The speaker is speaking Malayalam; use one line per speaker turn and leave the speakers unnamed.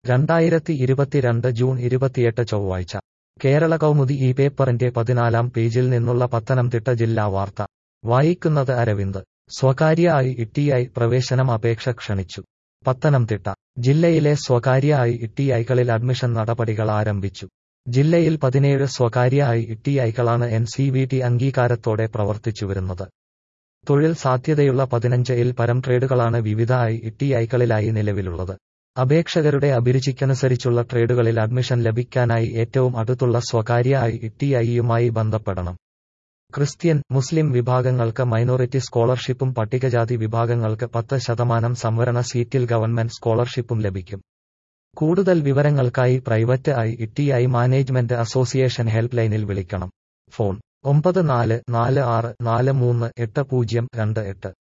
രണ്ടായിരത്തി ഇരുപത്തിരണ്ട് ജൂൺ ഇരുപത്തിയെട്ട് ചൊവ്വാഴ്ച കേരള കൗമുദി ഈ പേപ്പറിന്റെ പതിനാലാം പേജിൽ നിന്നുള്ള പത്തനംതിട്ട ജില്ലാ വാർത്ത വായിക്കുന്നത് അരവിന്ദ് സ്വകാര്യ ഐ ഇട്ടിഐ പ്രവേശനം അപേക്ഷ ക്ഷണിച്ചു പത്തനംതിട്ട ജില്ലയിലെ സ്വകാര്യ ഐ ഇട്ടിഐകളിൽ അഡ്മിഷൻ നടപടികൾ ആരംഭിച്ചു ജില്ലയിൽ പതിനേഴ് സ്വകാര്യ ഐ ഇട്ടിഐകളാണ് എൻ സി വി ടി അംഗീകാരത്തോടെ പ്രവർത്തിച്ചുവരുന്നത് തൊഴിൽ സാധ്യതയുള്ള പതിനഞ്ച് ഇൽ പരം ട്രേഡുകളാണ് വിവിധ ഐ ഇട്ടിഐകളിലായി നിലവിലുള്ളത് അപേക്ഷകരുടെ അഭിരുചിക്കനുസരിച്ചുള്ള ട്രേഡുകളിൽ അഡ്മിഷൻ ലഭിക്കാനായി ഏറ്റവും അടുത്തുള്ള സ്വകാര്യ ഐ ഇട്ടിഐയുമായി ബന്ധപ്പെടണം ക്രിസ്ത്യൻ മുസ്ലിം വിഭാഗങ്ങൾക്ക് മൈനോറിറ്റി സ്കോളർഷിപ്പും പട്ടികജാതി വിഭാഗങ്ങൾക്ക് പത്ത് ശതമാനം സംവരണ സീറ്റിൽ ഗവൺമെന്റ് സ്കോളർഷിപ്പും ലഭിക്കും കൂടുതൽ വിവരങ്ങൾക്കായി private I ITI management association help ലൈനിൽ വിളിക്കണം ഫോൺ ഒമ്പത് നാല് നാല് ആറ് നാല് മൂന്ന് എട്ട് പൂജ്യം രണ്ട് എട്ട്